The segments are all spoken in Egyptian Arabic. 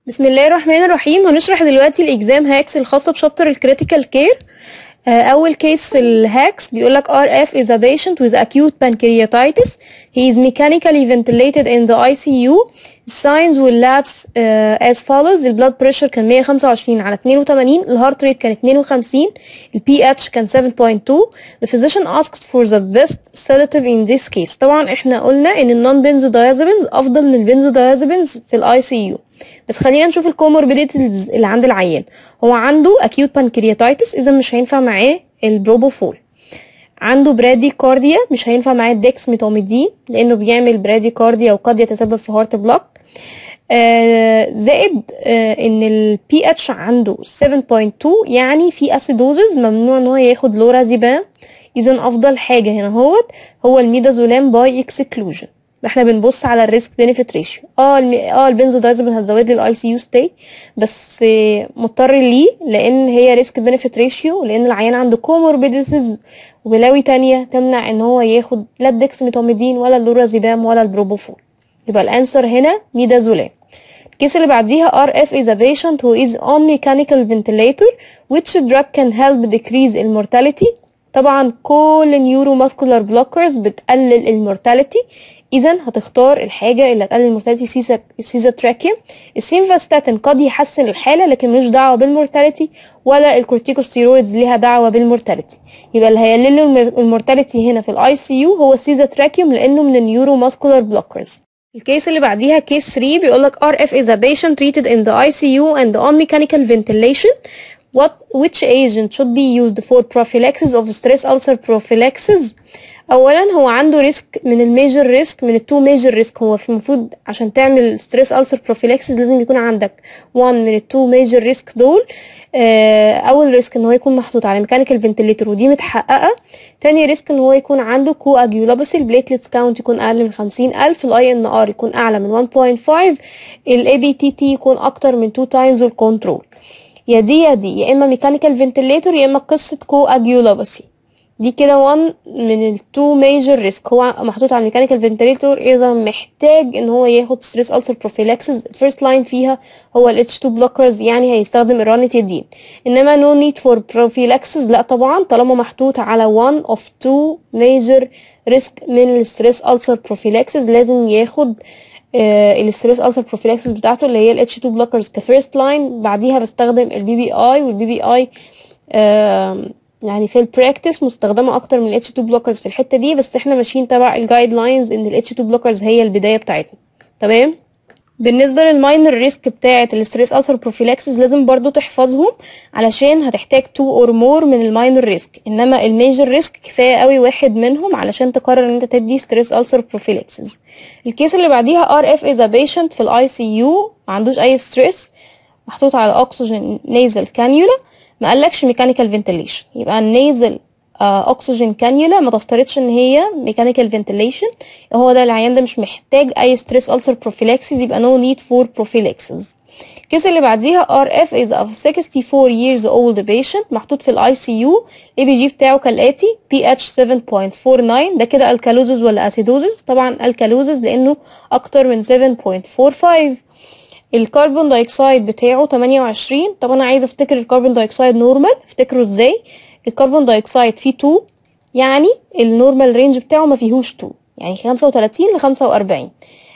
بسم الله الرحمن الرحيم هنشرح دلوقتي الاكزام هاكس الخاصة بشابتر الكريتيكال كير أول كيس في الهاكس بيقول لك RF is a patient with acute pancreatitis he is mechanically ventilated in the ICU signs will lapse uh, as follows ال blood pressure كان 125 على 82 الهارت ريت كان 52 ال pH كان 7.2 the physician asked for the best sedative in this case طبعا احنا قلنا ان النون بنزودايازابينز افضل من البنزودايازابينز في الاي سي يو بس خلينا نشوف الكوموربيديتيز اللي عند العيان هو عنده acute pancreatitis اذا مش هينفع معاه البروبوفول عنده براديكارديا مش هينفع معاه الدexmetomidine لانه بيعمل براديكارديا وقد يتسبب في هارت بلوك آه زائد آه ان ال pH عنده 7.2 يعني في اسيدوزز ممنوع ان هو ياخد لورازيبام اذا افضل حاجه هنا هوت هو الميدازولام باي اكسكلوجن احنا بنبص على الريسك بينيفيت ريشيو اه الم... اه البنزودايزابين هتزود لي الاي سي يو ستاي بس مضطر ليه لان هي ريسك بينيفيت ريشيو لان العيان عنده كوموربيديتيز وبلاوي تانية تمنع ان هو ياخد لا الدكسميتوميدين ولا اللورازيبام ولا البروبوفول يبقى الانسر هنا ميدازولام الكيس اللي بعديها RF is a patient who is on mechanical ventilator which drug can help decrease المورتاليتي طبعا كل النيورو ماسكولار بلوكرز بتقلل المورتاليتي اذا هتختار الحاجه اللي هتقلل المورتاليتي سيزا سيزا تراكيوم السينفاستاتين قد يحسن الحاله لكن ملوش دعوه بالمورتاليتي ولا الكورتيكوستيرويدز ليها دعوه بالمورتاليتي يبقى اللي هيقلل المورتاليتي هنا في الاي سي يو هو السيزا تراكيوم لانه من النيورو ماسكولار بلوكرز الكيس اللي بعديها كيس 3 بيقول لك RF is a patient treated in the ICU and on mechanical ventilation what which agent should be used for prophylaxis of stress ulcer prophylaxis اولا هو عنده ريسك من الميجر ريسك من التو ميجر ريسك هو في المفروض عشان تعمل ستريس ألسر بروفيلاكسيس لازم يكون عندك وان من التو ميجر ريسك دول آه اول ريسك ان هو يكون محطوط على ميكانيكال فنتليتور ودي متحققه تاني ريسك ان هو يكون عنده كو اجيولابسي البليتلتس كاونت يكون اقل من خمسين الف الاي ان ار يكون اعلى من 1.5 الاي بي تي تي يكون اكتر من 2 تايمز الكنترول يا دي يا دي يا اما ميكانيكال فنتليتور يا اما قصه كو اجيولابسي دي كده وان من التو ميجر ريسك هو محطوط على الميكانيكال فنتليتور اذا محتاج ان هو ياخد ستريس ألسر بروفيلاكسيس فيرست لاين فيها هو ال H2 بلوكرز يعني هيستخدم الرانيتيدين انما نو نيد فور بروفيلاكسيس لا طبعا طالما محطوط على one of two major ريسك من الستريس ألسر بروفيلاكسيس لازم ياخد آه الستريس ألسر بروفيلاكسيس بتاعته اللي هي ال H2 بلوكرز كفيرست لاين بعديها بستخدم البي بي اي والبي بي اي يعني في البراكتس مستخدمه اكتر من الاتش 2 بلوكرز في الحته دي بس احنا ماشيين تبع الجايد لاينز ان الاتش 2 بلوكرز هي البدايه بتاعتنا تمام بالنسبه للماينر ريسك بتاعه الاستريس ألسر بروفيلاكسيس لازم برضو تحفظهم علشان هتحتاج 2 اور مور من الماينر ريسك انما الميجر ريسك كفايه قوي واحد منهم علشان تقرر ان انت تدي ستريس ألسر بروفيلاكسيس الكيس اللي بعديها ار اف از ا بيشنت في الاي سي يو ما عندوش اي ستريس محطوط على اكسجين نيزل كانيولا ما قالكش ميكانيكال فنتيليشن يبقى النيزل اكسجين كانيولا ما تفترضش ان هي ميكانيكال فنتيليشن هو ده العيان ده مش محتاج اي ستريس ألسر بروفيلاكسيس يبقى نو نيد فور بروفيلاكسيس الكيس اللي بعديها RF is a 64 years old patient محطوط في الاي سي يو الاي بي جي بتاعه كالاتي pH 7.49 ده كده الكالوزز ولا اسيدوزز طبعا الكالوزز لانه اكتر من 7.45 الكربون دايوكسيد بتاعه 28 طب انا عايزه افتكر الكربون دايوكسيد نورمال افتكره ازاي الكربون دايوكسيد فيه 2 يعني النورمال رينج بتاعه ما فيهوش 2 يعني 35 ل 45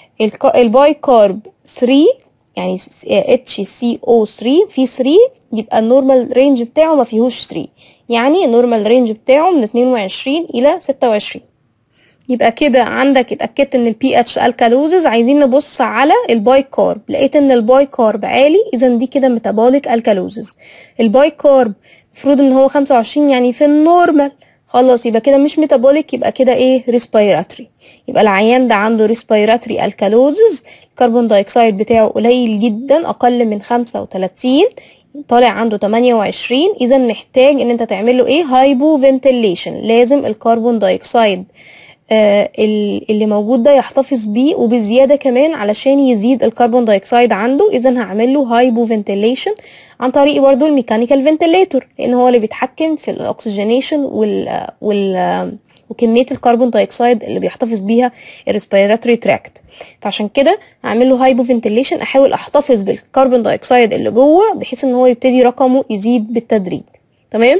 الباي كارب 3 يعني اتش سي او 3 في 3 يبقى النورمال رينج بتاعه ما فيهوش 3 يعني النورمال رينج بتاعه من 22 الى 26 يبقى كده عندك اتأكدت ان البي اتش الكالوزز عايزين نبص على الباي كارب لقيت ان الباي كارب عالي اذا دي كده ميتابوليك الكالوزز الباي كارب المفروض ان هو 25 يعني في النورمال خلاص يبقى كده مش ميتابوليك يبقى كده ايه ريسبيراتوري يبقى العيان ده عنده ريسبيراتوري الكالوزز الكربون دايوكسيد بتاعه قليل جدا اقل من 35 طالع عنده 28 اذا محتاج ان انت تعمل له ايه هايبو فنتيليشن لازم الكربون دايوكسيد آه اللي موجود ده يحتفظ بيه وبزياده كمان علشان يزيد الكربون دايوكسيد عنده اذا هعمل له هايبو فنتيليشن عن طريق برضو الميكانيكال فنتيليتور لان هو اللي بيتحكم في الاكسجينيشن وال وال وكميه الكربون دايوكسيد اللي بيحتفظ بيها الريسبيراتوري تراكت فعشان كده اعمل له هايبو فنتيليشن احاول احتفظ بالكربون دايوكسيد اللي جوه بحيث ان هو يبتدي رقمه يزيد بالتدريج تمام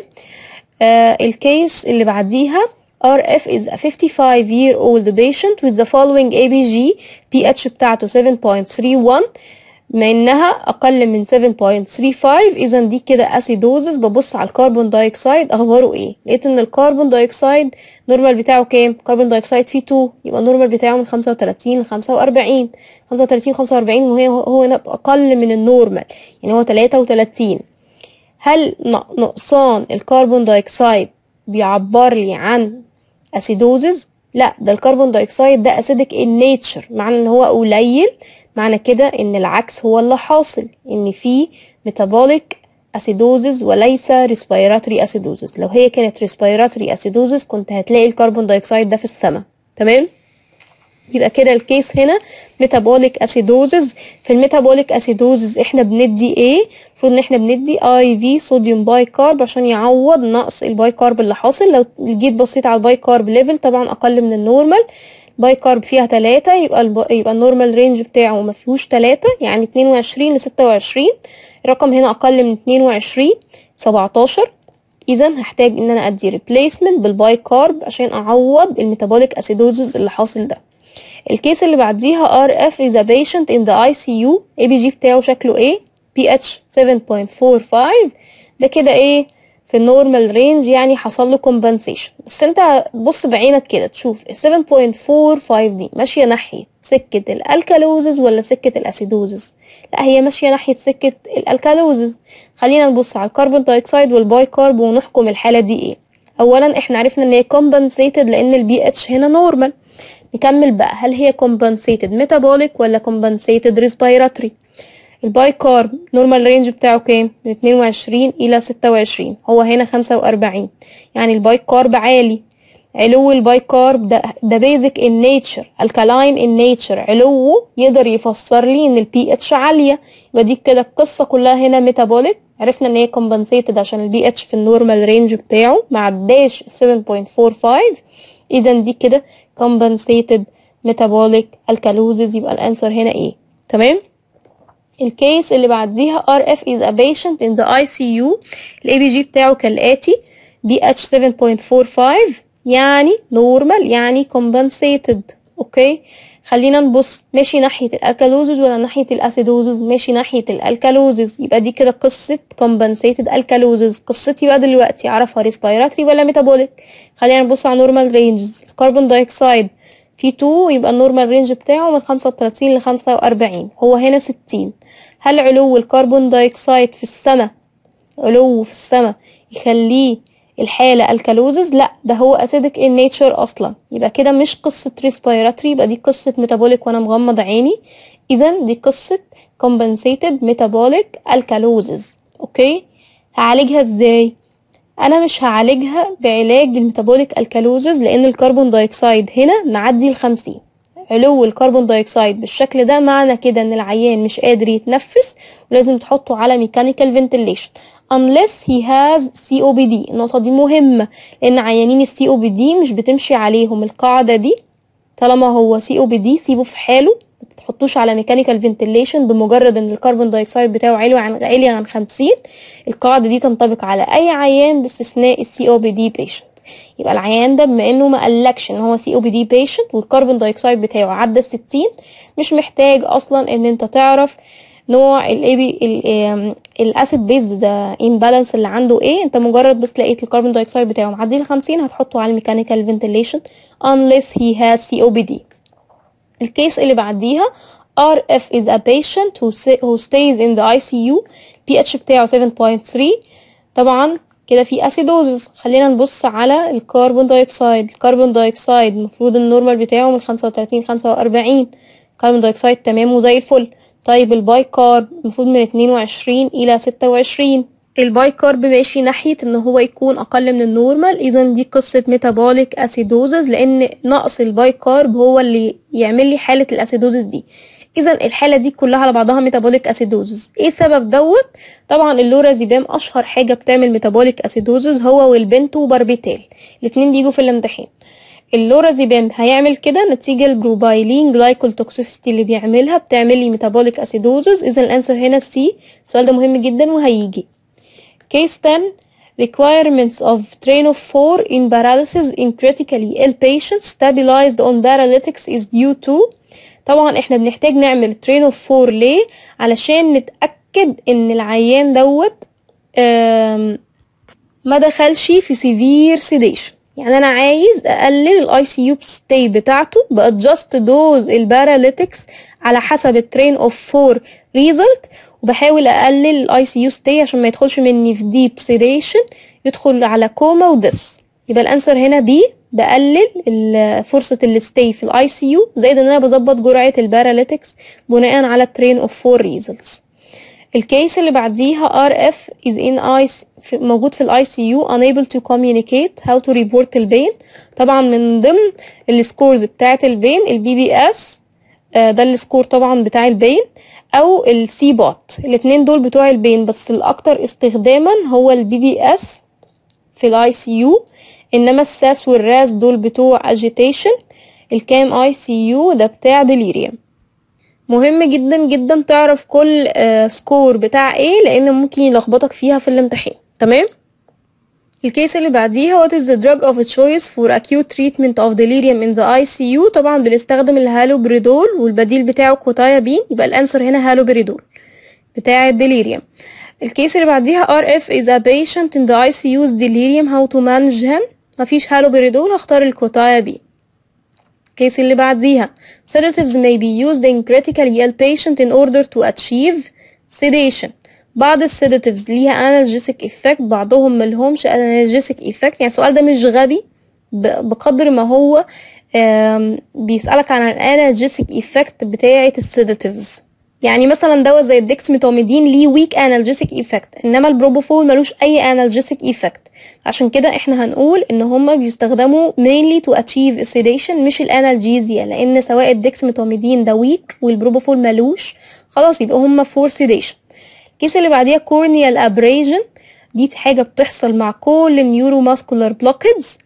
آه الكيس اللي بعديها RF is a 55 year old patient with the following ABG pH بتاعته 7.31 بما انها اقل من 7.35 اذا دي كده اسيدوزس ببص على الكربون دايوكسيد اخباره ايه لقيت ان الكربون دايوكسيد نورمال بتاعه كام الكربون دايوكسيد فيه 2 يبقى النورمال بتاعه من 35 ل 45 35 45 وهي هو هنا اقل من النورمال يعني هو 33 هل نقصان الكربون دايوكسيد بيعبر لي عن اسيدوزز لا ده الكربون دايوكسيد ده اسيدك ان نيتشر معنى ان هو قليل معنى كده ان العكس هو اللي حاصل ان في ميتابوليك اسيدوزز وليس ريسبيراتوري اسيدوزز لو هي كانت ريسبيراتوري اسيدوزز كنت هتلاقي الكربون دايوكسيد ده في السماء تمام يبقى كده الكيس هنا ميتابوليك اسيدوزز في الميتابوليك اسيدوزز احنا بندي ايه المفروض ان احنا بندي اي في صوديوم باي كارب عشان يعوض نقص الباي كارب اللي حاصل لو جيت بصيت على الباي كارب ليفل طبعا اقل من النورمال باي كارب فيها تلاتة يبقى الب... يبقى النورمال رينج بتاعه ما فيهوش تلاتة يعني اتنين وعشرين لستة وعشرين الرقم هنا اقل من اتنين وعشرين سبعتاشر اذا هحتاج ان انا ادي ريبليسمنت بالباي كارب عشان اعوض الميتابوليك اسيدوزز اللي حاصل ده الكيس اللي بعديها RF is a patient in the ICU ABG بتاعه شكله ايه pH 7.45 ده كده ايه في النورمال رينج يعني حصل له كومبنسيشن بس انت بص بعينك كده تشوف 7.45 دي ماشيه ناحيه سكه الالكالوزز ولا سكه الاسيدوزز لا هي ماشيه ناحيه سكه الالكالوزز خلينا نبص على الكربون دايوكسيد والباي كارب ونحكم الحاله دي ايه اولا احنا عرفنا ان هي كومبنسيتد لان البي اتش هنا نورمال نكمل بقى هل هي compensated metabolic ولا compensated respiratory الباي كارب نورمال رينج بتاعه كام من 22 الى 26 هو هنا 45 يعني الباي كارب عالي علو الباي كارب ده ده بيزك ان نيتشر الكالاين ان نيتشر علوه يقدر يفسر لي ان البي اتش عاليه يبقى دي كده القصه كلها هنا ميتابوليك عرفنا ان هي كومبنسيتد عشان البي اتش في النورمال رينج بتاعه ما عداش 7.45 اذا دي كده compensated metabolic alkalosis يبقى الانسر هنا ايه تمام الكيس اللي بعديها RF is a patient in the ICU الاي بي جي بتاعه كالاتي BH 7.45 يعني normal يعني compensated اوكي خلينا نبص ماشي ناحية الالكالوزز ولا ناحية الاسيدوزز ماشي ناحية الالكالوزز يبقى دي كده قصة compensated alkalosis قصتي بقى دلوقتي اعرفها respiratory ولا metabolic خلينا نبص على normal ranges الكربون دايوكسيد في 2 يبقى النورمال رينج بتاعه من 35 ل 45 هو هنا 60 هل علو الكربون دايوكسيد في السماء علو في السماء يخليه الحالة الكالوزز لا ده هو اسيدك ان نيتشر اصلا يبقى كده مش قصة ريسبيراتوري يبقى دي قصة ميتابوليك وانا مغمض عيني اذا دي قصة compensated metabolic alkalosis اوكي هعالجها ازاي انا مش هعالجها بعلاج الميتابوليك الكالوزز لان الكربون دايوكسيد هنا معدي الخمسين علو الكربون دايوكسيد بالشكل ده معنى كده ان العيان مش قادر يتنفس ولازم تحطه على ميكانيكال فنتيليشن unless he has COPD النقطة دي مهمة لأن عيانين ال COPD مش بتمشي عليهم القاعدة دي طالما هو COPD سيبه في حاله تحطوش على ميكانيكال فنتيليشن بمجرد ان الكربون دايوكسيد بتاعه عالي عن عالي عن 50 القاعده دي تنطبق على اي عيان باستثناء السي او بي دي بيشنت يبقى العيان ده بما انه ما قالكش ان هو سي او بي دي بيشنت والكربون دايوكسيد بتاعه عدى ال 60 مش محتاج اصلا ان انت تعرف نوع الاي بي الاسيد بيز ذا امبالانس اللي عنده ايه انت مجرد بس لقيت الكربون دايوكسيد بتاعه معدي ال 50 هتحطه على الميكانيكال فنتيليشن unless he has COPD الكيس اللي بعديها RF is a patient who, say, who stays in the ICU pH بتاعه 7.3 طبعا كده في اسيدوزس خلينا نبص على الكربون دايوكسيد الكربون دايوكسيد المفروض النورمال بتاعه من 35 45 الكربون دايوكسيد تمام وزي الفل طيب الباي كارب المفروض من 22 الى 26 الباي كارب ماشي ناحية ان هو يكون اقل من النورمال اذا دي قصة ميتابوليك اسيدوزز لان نقص الباي كارب هو اللي يعمل لي حالة الاسيدوزز دي اذا الحالة دي كلها على بعضها ميتابوليك اسيدوزز ايه السبب دوت طبعا اللورازيبام اشهر حاجة بتعمل ميتابوليك اسيدوزز هو والبنتو باربيتال الاتنين بيجوا في الامتحان اللورازيبام هيعمل كده نتيجة البروبايلين جلايكول توكسيستي اللي بيعملها بتعمل لي ميتابوليك اسيدوزز اذا الانسر هنا سي السؤال ده مهم جدا وهيجي case 10 requirements of train of four in paralysis in critically ill patients stabilized on paralytics is due to طبعا احنا بنحتاج نعمل train of four ليه علشان نتأكد ان العيان دوت آم، ما دخلش في severe sedation يعني انا عايز اقلل الاي سي يو ستي بتاعته بادجست دوز الباراليتكس على حسب الترين اوف فور ريزلت وبحاول اقلل الاي سي يو ستي عشان ما يدخلش مني في ديب سيديشن يدخل على كوما ودس يبقى الانسر هنا بي بقلل ال- فرصة الستي في الاي سي يو زائد ان انا بظبط جرعة الباراليتكس بناء على الترين اوف فور ريزلتس الكيس اللي بعديها RF is in ice في موجود في الاي سي يو unable to communicate how to report البين طبعا من ضمن السكورز بتاعة البين البي بي اس ده السكور طبعا بتاع البين او السي بوت الاتنين دول بتوع البين بس الاكتر استخداما هو البي بي اس في الاي سي يو انما الساس والراس دول بتوع اجيتيشن الكام اي سي يو ده بتاع ديليريوم مهم جدا جدا تعرف كل آه، سكور بتاع ايه لان ممكن يلخبطك فيها في الامتحان تمام الكيس اللي بعديها what is the drug of choice for acute treatment of delirium in the ICU طبعا بنستخدم الهالوبريدول والبديل بتاعه كوتايابين يبقى الانسر هنا هالوبريدول بتاع الديليريوم الكيس اللي بعديها RF is a patient in the ICU's delirium how to manage him مفيش هالوبريدول هختار الكوتايابين الكيس اللي بعديها sedatives may be used in critically ill patient in order to achieve sedation بعض السيداتيفز ليها analgesic effect بعضهم ملهمش analgesic effect يعني السؤال ده مش غبي ب- بقدر ما هو آم، بيسألك عن الانالجيسيك effect بتاعة السيداتيفز يعني مثلا دواء زي الديكسميتوميدين ليه ويك انالجيسيك ايفكت انما البروبوفول ملوش اي انالجيسيك ايفكت عشان كده احنا هنقول ان هما بيستخدموا mainly to achieve sedation مش الانالجيزيا لان سواء الديكسميتوميدين ده ويك والبروبوفول ملوش خلاص يبقى هما فور sedation الكيس اللي بعديها كورنيال ابريجن دي حاجه بتحصل مع كل النيورو ماسكولار بلوكيدز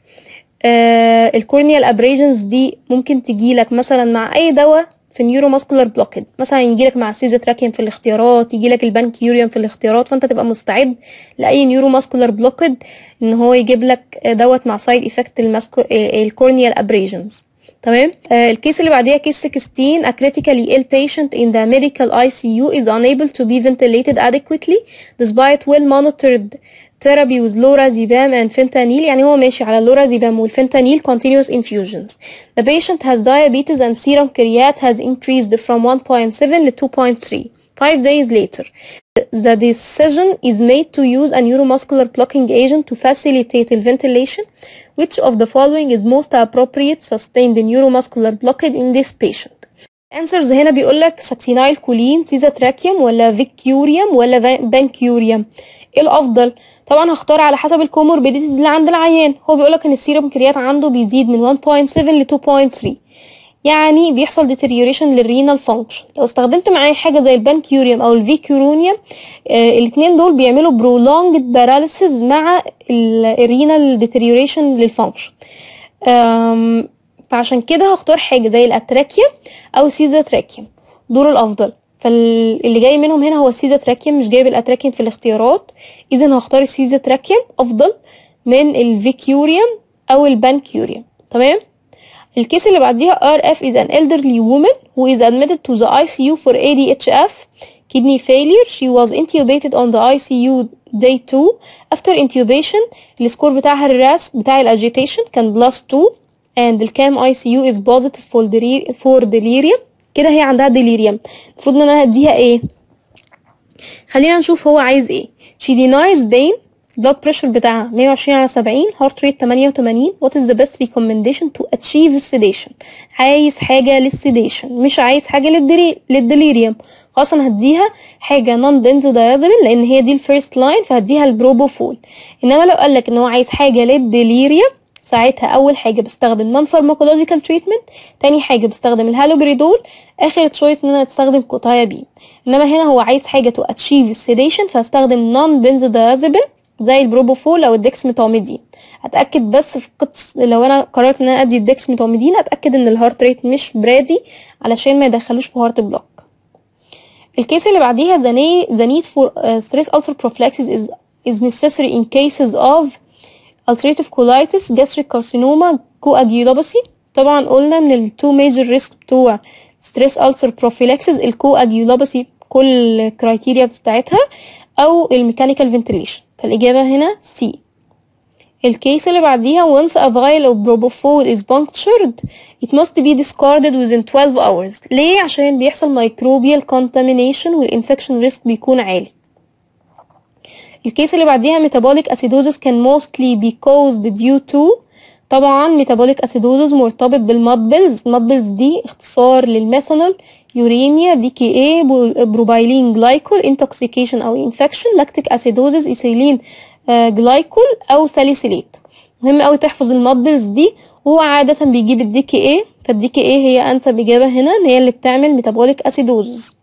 آه الكورنيال ابريجنز دي ممكن تجيلك مثلا مع اي دواء في نيورو ماسكولار بلوكيد مثلا يجيلك مع سيزاتراكيوم في الاختيارات يجيلك البانكيوريوم في الاختيارات فانت تبقى مستعد لاي نيورو ماسكولار بلوكيد ان هو يجيب لك دوت مع سايد افكت الماسكو الكورنيال ابريجنز تمام آه الكيس اللي بعديها كيس 16 a critically ill patient in the medical ICU is unable to be ventilated adequately despite well monitored therapy with lorazepam and fentanyl يعني هو ماشي على lorazepam والفentanyl continuous infusions the patient has diabetes and serum creat has increased from 1.7 ل 2.3 five days later the decision is made to use a neuromuscular blocking agent to facilitate the ventilation which of the following is most appropriate sustain the neuromuscular blockade in this patient answers هنا بيقول لك ساكسينايل كولين سيزاتراكيوم ولا فيكيوريوم ولا فان- بانكيوريوم ايه الافضل طبعا هختار على حسب الكوموربيديتيز اللي عند العيان هو بيقول لك ان السيروم كريات عنده بيزيد من 1.7 ل 2.3 يعني بيحصل deterioration للرينال فانكشن لو استخدمت معاه حاجه زي البانكيوريوم او الفيكيورونيوم آه الاثنين دول بيعملوا prolonged paralysis مع الرينال deterioration للفانكشن آم، فعشان كده هختار حاجه زي الاتراكيوم او السيزاتراكيوم دول الافضل فاللي جاي منهم هنا هو السيزاتراكيوم مش جايب الاتراكيوم في الاختيارات اذا هختار السيزاتراكيوم افضل من الفيكيوريوم او البانكيوريوم تمام الكيس اللي بعديها RF is an elderly woman who is admitted to the ICU for ADHF kidney failure she was intubated on the ICU day 2 after intubation السكور بتاعها الراس بتاع الاجيتيشن كان بلس 2 and الكام ICU is positive for delirium, for delirium كده هي عندها delirium المفروض ان انا هديها ايه خلينا نشوف هو عايز ايه she denies pain blood pressure بتاعها 120 على 70 heart rate 88 what is the best recommendation to achieve sedation عايز حاجة للسيديشن مش عايز حاجة للدري... للدليريوم خلاص انا هديها حاجة non benzodiazepine لان هي دي الفيرست لاين فهديها البروبوفول انما لو قالك ان هو عايز حاجة للدليريوم ساعتها اول حاجه بستخدم نون فارماكولوجيكال تريتمنت تاني حاجه بستخدم الهالوبريدول اخر تشويس ان انا استخدم كوتايابين انما هنا هو عايز حاجه تو اتشيف السيديشن فهستخدم نون بنزودازيبين زي البروبوفول او الدكسميتاميدين اتاكد بس في قطس لو انا قررت ان انا ادي الدكسميتاميدين اتاكد ان الهارت ريت مش برادي علشان ما يدخلوش في هارت بلوك الكيس اللي بعديها the need, the need for uh, stress ulcer prophylaxis is, is necessary in cases of ulcerative colitis gastric carcinoma coagulopathy طبعا قلنا ان ال two major risk بتوع stress ulcer prophylaxis الكواجيولوباسي كل الكرايتيريا بتاعتها او الميكانيكال فنتيليشن فالاجابه هنا سي الكيس اللي بعديها once a vial of propofol is punctured it must be discarded within 12 hours ليه عشان بيحصل microbial contamination والinfection risk بيكون عالي الكيس اللي بعديها metabolic acidosis can mostly be caused due to طبعا metabolic acidosis مرتبط بالمادبلز المادبلز دي اختصار للميثانول يوريميا دي كي اي بروبايلين جلايكول انتوكسيكيشن او انفكشن لاكتيك اسيدوزز ايثيلين جلايكول او ساليسيليت مهم قوي تحفظ المادبلز دي وهو عادة بيجيب الدي كي اي فالدي كي اي هي انسب اجابة هنا ان هي اللي بتعمل ميتابوليك اسيدوزز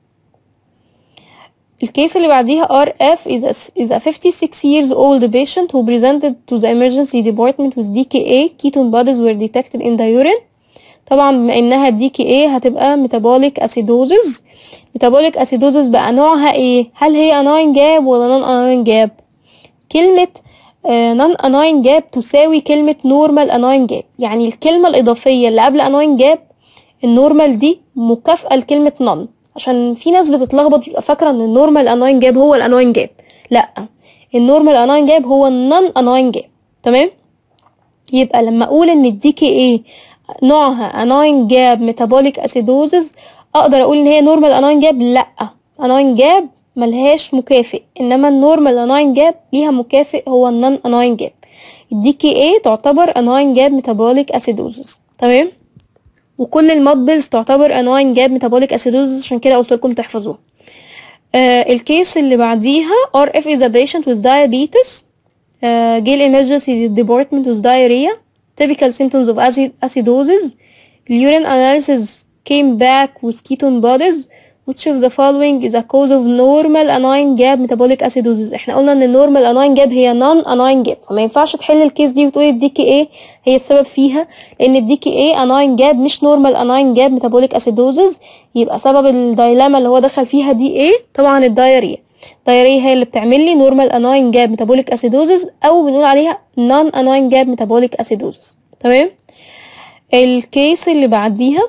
الكيس اللي بعديها RF is a, is a 56 years old patient who presented to the emergency department with DKA ketone bodies were detected in the urine طبعا بما انها DKA هتبقى metabolic acidosis metabolic acidosis بقى نوعها ايه هل هي anion جاب ولا non anion جاب كلمة non anion جاب تساوي كلمة normal anion جاب يعني الكلمة الإضافية اللي قبل anion جاب النورمال دي مكافأة لكلمة non عشان في ناس بتتلخبط بتبقى فاكره ان النورمال اناين جاب هو الاناين جاب لا النورمال اناين جاب هو النون اناين جاب تمام يبقى لما اقول ان الدي كي اي نوعها اناين جاب ميتابوليك اسيدوزز اقدر اقول ان هي نورمال اناين جاب لا اناين جاب ملهاش مكافئ انما النورمال اناين جاب ليها مكافئ هو النون اناين جاب الدي كي اي تعتبر اناين جاب ميتابوليك اسيدوزز تمام وكل المادبلز تعتبر انواين جاب ميتابوليك اسيدوز عشان كده قلت لكم تحفظوها آه الكيس اللي بعديها RF is a patient with diabetes uh, جه emergency department with diarrhea typical symptoms of acid acidosis urine analysis came back with ketone bodies which of the following is a cause of normal anion gap metabolic acidosis احنا قلنا ان normal anion gap هي non anion gap فما ينفعش تحل الكيس دي وتقولي الدي كي ايه هي السبب فيها لان الدي كي ايه anion gap مش normal anion gap metabolic acidosis يبقى سبب الدايلاما اللي هو دخل فيها دي ايه طبعا الدايريا الدايريا هي اللي بتعمل لي normal anion gap metabolic acidosis او بنقول عليها non anion gap metabolic acidosis تمام الكيس اللي بعديها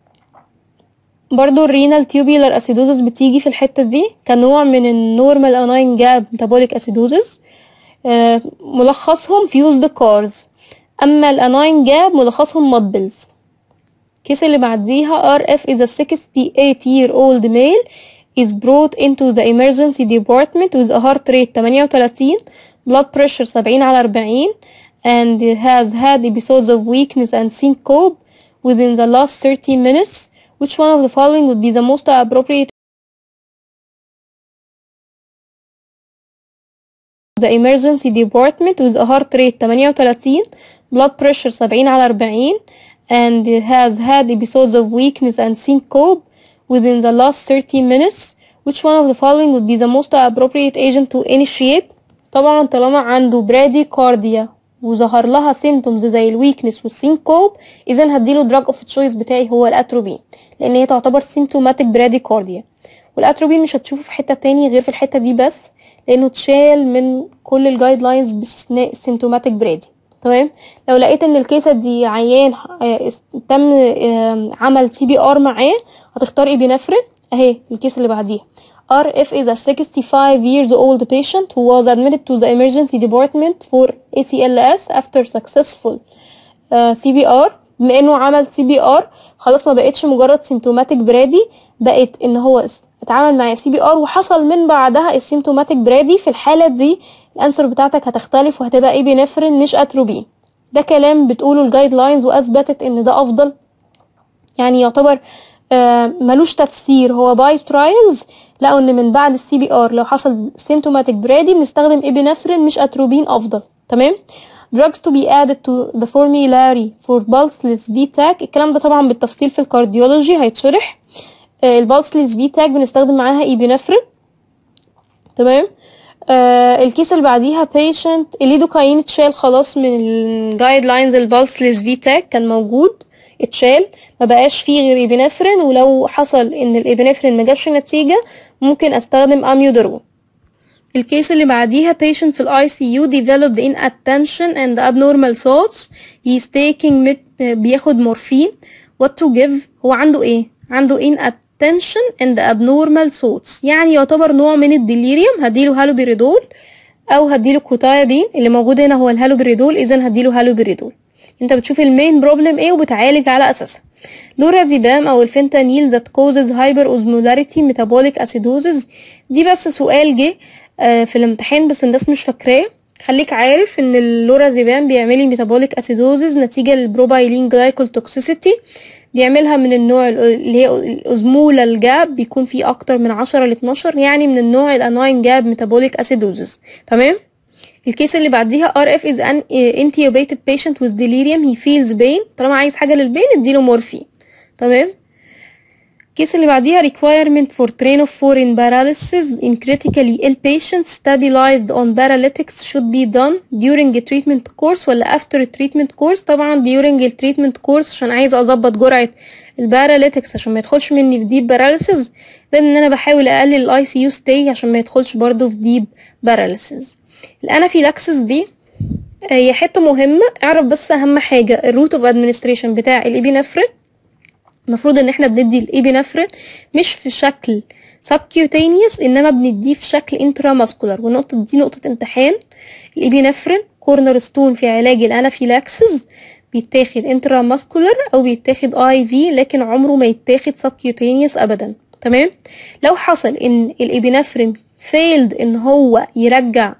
برضو الرينال تيوبيولار اسيدوزس بتيجي في الحته دي كنوع من النورمال اناين جاب ميتابوليك اسيدوزس ملخصهم فيوزد كارز اما الاناين جاب ملخصهم مادبلز الكيس اللي بعديها RF is a 68 year old male is brought into the emergency department with a heart rate 38 blood pressure 70 على 40 and has had episodes of weakness and syncope within the last 30 minutes which one of the following would be the most appropriate the emergency department with a heart rate 38 blood pressure 70 على 40 and has had episodes of weakness and syncope within the last 30 minutes which one of the following would be the most appropriate agent to initiate طبعا طالما عنده براديكارديا وظهر لها سيمتومز زي الويكنس والسينكوب اذا هديله دراج اوف تشويس بتاعي هو الاتروبين لان هي تعتبر سيمتوماتيك براديكارديا والاتروبين مش هتشوفه في حته تاني غير في الحته دي بس لانه اتشال من كل الجايد لاينز باستثناء السيمتوماتيك برادي تمام لو لقيت ان الكيسه دي عيان تم عمل تي بي ار معاه هتختار ايبينفرين اهي الكيس اللي بعديها RF is a 65 years old patient who was admitted to the emergency department for ACLS after successful uh, CPR بما انه عمل CPR خلاص ما بقتش مجرد سيمتوماتيك برادي بقت ان هو اتعامل مع سي بي ار وحصل من بعدها السيمتوماتيك برادي في الحالة دي الانسر بتاعتك هتختلف وهتبقى ايبينفرين مش اتروبين ده كلام بتقوله الجايد لاينز واثبتت ان ده افضل يعني يعتبر آه ملوش تفسير هو باي ترايلز لقوا ان من بعد السي بي ار لو حصل سيمتوماتيك برادي بنستخدم ابينفرين مش اتروبين افضل تمام drugs to be added to the formulary for pulseless VTAC الكلام ده طبعا بالتفصيل في الكارديولوجي هيتشرح البالسلس VTAC بنستخدم معاها ايبينفرين تمام آه الكيس اللي بعديها patient الليدوكاين اتشال خلاص من الجايد لاينز البالسلس في تاك كان موجود اتشال ما بقاش فيه غير ايبنفرين ولو حصل ان الايبنفرين ما جابش نتيجه ممكن استخدم اميودرون الكيس اللي بعديها patient في الاي سي يو developed inattention and abnormal thoughts he's taking met- بياخد مورفين what to give هو عنده ايه عنده inattention and abnormal thoughts يعني يعتبر نوع من الديليريوم هديله هالوبيريدول او هديله كوتايبين اللي موجود هنا هو الهالوبيريدول اذا هديله هالوبيريدول انت بتشوف المين بروبلم ايه وبتعالج على اساسها لورازيبام او الفنتانيل that causes hyperosmolarity metabolic acidosis دي بس سؤال جه آه، في الامتحان بس الناس مش فاكراه خليك عارف ان اللورازيبام بيعملي ميتابوليك اسيدوزز نتيجه للبروبايلين جلايكول توكسيسيتي بيعملها من النوع ال- اللي هي الاوزمولا الجاب بيكون فيه اكتر من 10 ل 12 يعني من النوع الاناين جاب ميتابوليك اسيدوزز تمام الكيس اللي بعديها RF is an intubated patient with delirium he feels pain طالما عايز حاجة للبين اديله مورفين تمام الكيس اللي بعديها requirement for train of foreign paralysis in critically ill patients stabilized on paralytics should be done during a treatment course ولا after a treatment course طبعا during a treatment course عشان عايزة اظبط جرعة الباراليتكس عشان ما يدخلش مني في deep paralysis ده ان انا بحاول اقلل الاي سي يو stay عشان ما يدخلش برضو في deep paralysis الانافيلاكسس دي آه، هي حته مهمه اعرف بس اهم حاجه الروت اوف ادمنستريشن بتاع الابينفرين المفروض ان احنا بندي الابينفرين مش في شكل سبكيوتينيوس انما بنديه في شكل انتراماسكولار والنقطه دي نقطه امتحان الابينفرين كورنر ستون في علاج الانافيلاكسس بيتاخد انتراماسكولار او بيتاخد اي في لكن عمره ما يتاخد سبكيوتينيوس ابدا تمام لو حصل ان الابينفرين فيلد ان هو يرجع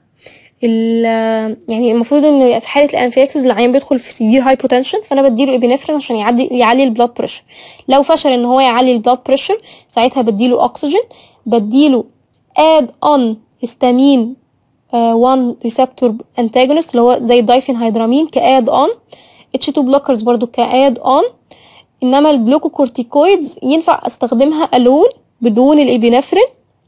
ال- يعني المفروض ان في حاله الانفلاكسس العيان بيدخل في سيفير هايبوتنشن فانا بديله ابنفرين عشان يعدي يعلي البلاد بريشر لو فشل ان هو يعلي البلاد بريشر ساعتها بديله اكسجين بديله اد اون هيستامين 1 ريسبتور انتاجونست اللي هو زي الدايفين هيدرامين كاد اون اتش 2 بلوكرز برضو كاد اون انما الجلوكوكورتيكويدز ينفع استخدمها الون بدون الابنفرين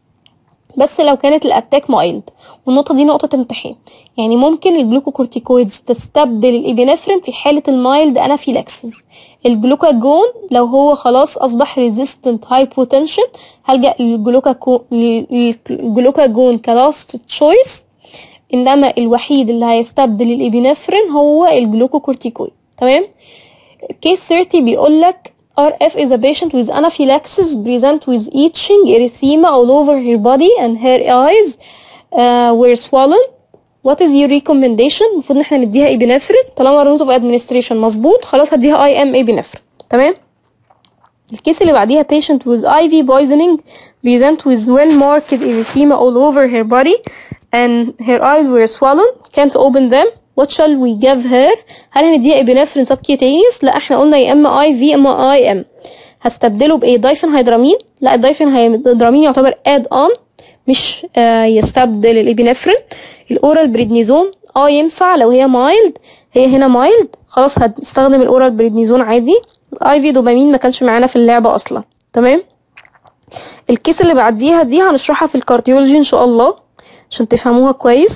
بس لو كانت الاتاك مايلد والنقطه دي نقطه امتحان يعني ممكن الجلوكوكورتيكويدز تستبدل الابنفرين في حاله المايلد انافيلاكسس الجلوكاجون لو هو خلاص اصبح ريزيستنت هايبوتنشن هلجا للجلوكاكو- للجلوكاجون كلاست تشويس انما الوحيد اللي هيستبدل الابنفرين هو الجلوكوكورتيكويد تمام case 30 بيقول لك RF is a patient with anaphylaxis present with itching erythema all over her body and her eyes uh, were swollen what is your recommendation المفروض ان احنا نديها ابنفرين طالما route of administration مظبوط خلاص هديها اي ام ابنفرين تمام الكيس اللي بعديها patient with IV poisoning present with well marked erythema all over her body and her eyes were swollen can't open them what shall we give her هل هنديها ابنفرين subcutaneous لا احنا قلنا يا اما اي في يا اما اي ام هستبدله بايه دايفين هيدرامين لا الدايفين هيدرامين يعتبر اد اون مش آه يستبدل الابنفرين الاورال بريدنيزون اه ينفع لو هي مايلد هي هنا مايلد خلاص هنستخدم الاورال بريدنيزون عادي الاي في دوبامين ما كانش معانا في اللعبه اصلا تمام الكيس اللي بعديها دي هنشرحها في الكارديولوجي ان شاء الله عشان تفهموها كويس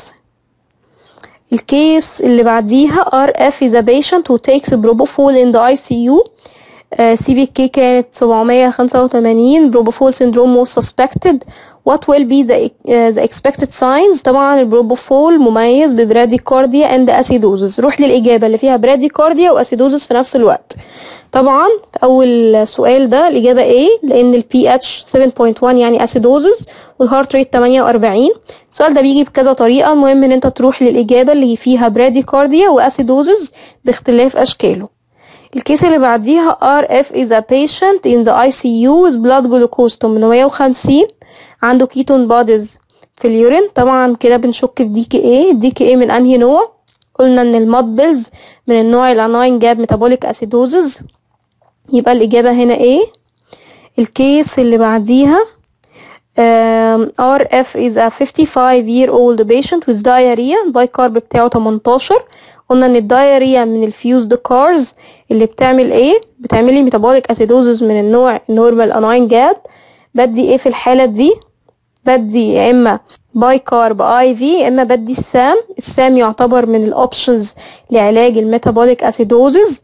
الكيس اللي بعديها RF is a patient who takes propofol in the ICU سي بي كي كانت 785 بروبوفول syndrome was suspected what will be the, uh, the expected signs طبعا البروبوفول مميز ببراديكارديا and acidosis روح للإجابة اللي فيها براديكارديا وأسيدوزس في نفس الوقت طبعا في أول سؤال ده الإجابة A لأن ال pH 7.1 يعني acidosis والهارت ريت 48 السؤال ده بيجي بكذا طريقة المهم إن أنت تروح للإجابة اللي فيها براديكارديا وأسيدوزس باختلاف أشكاله الكيس اللي بعديها RF is a patient in the ICU with blood glucose 850 عنده كيتون بوديز في اليورين طبعا كده بنشك في دي كي ايه دي كي ايه من انهي نوع قلنا ان المادبلز من النوع الاناين جاب ميتابوليك اسيدوزز يبقى الاجابه هنا ايه الكيس اللي بعديها um, RF is a 55 year old patient with diarrhea بايكارب بتاعه 18 قلنا ان الدايريا من الفيوزد كارز اللي بتعمل ايه بتعملي ميتابوليك اسيدوزز من النوع نورمال اناين جاب بدي ايه في الحالة دي بدي يا اما باي كارب اي في يا اما بدي السام السام يعتبر من الاوبشنز لعلاج الميتابوليك اسيدوزز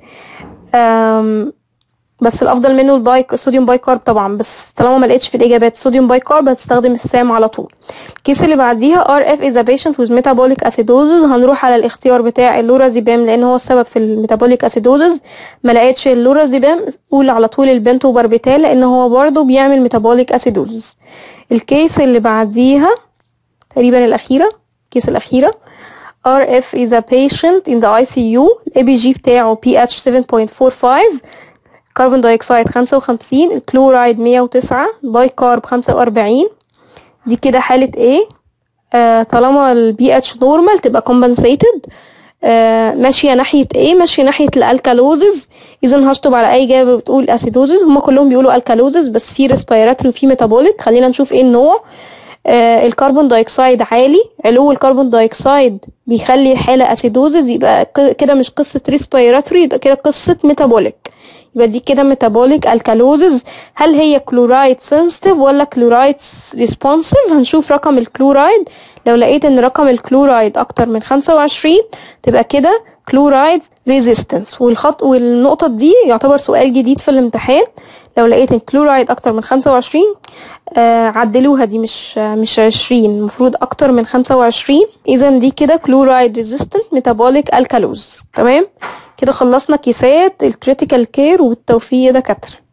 بس الافضل منه الباي صوديوم باي كارب طبعا بس طالما ما لقيتش في الاجابات صوديوم باي كارب هتستخدم السام على طول الكيس اللي بعديها ار اف از ا بيشنت ويز ميتابوليك اسيدوزز هنروح على الاختيار بتاع اللورازيبام لان هو السبب في الميتابوليك اسيدوزز ما لقيتش اللورازيبام قول على طول البنتو باربيتال لان هو برضه بيعمل ميتابوليك اسيدوزز الكيس اللي بعديها تقريبا الاخيره الكيس الاخيره RF is a patient in the ICU ال ABG بتاعه pH 7.45 كربون دايوكسيد خمسة وخمسين الكلورايد مية وتسعة باي كارب خمسة وأربعين دي كده حالة ايه آه طالما البي اتش نورمال تبقى compensated آه ماشية ناحية ايه ماشية ناحية الالكالوزز اذا هشطب على اي اجابة بتقول اسيدوزز هما كلهم بيقولوا الكالوزز بس في ريسبيراتوري وفي ميتابوليك خلينا نشوف ايه النوع آه الكربون دايوكسيد عالي علو الكربون دايوكسيد بيخلي الحالة اسيدوزز يبقى كده مش قصة ريسبيراتوري يبقى كده قصة ميتابوليك يبقى دي كده ميتابوليك الكالوزز هل هي كلورايد سنسيتيف ولا كلورايد ريسبونسيف هنشوف رقم الكلورايد لو لقيت ان رقم الكلورايد اكتر من 25 تبقى كده كلورايد ريزيستنس والخط والنقطة دي يعتبر سؤال جديد في الامتحان لو لقيت الكلورايد اكتر من 25 آه عدلوها دي مش مش 20 المفروض اكتر من 25 اذا دي كده كلورايد ريزيستنت ميتابوليك الكالوز تمام كده خلصنا كيسات الكريتيكال كير والتوفيق يا دكاتره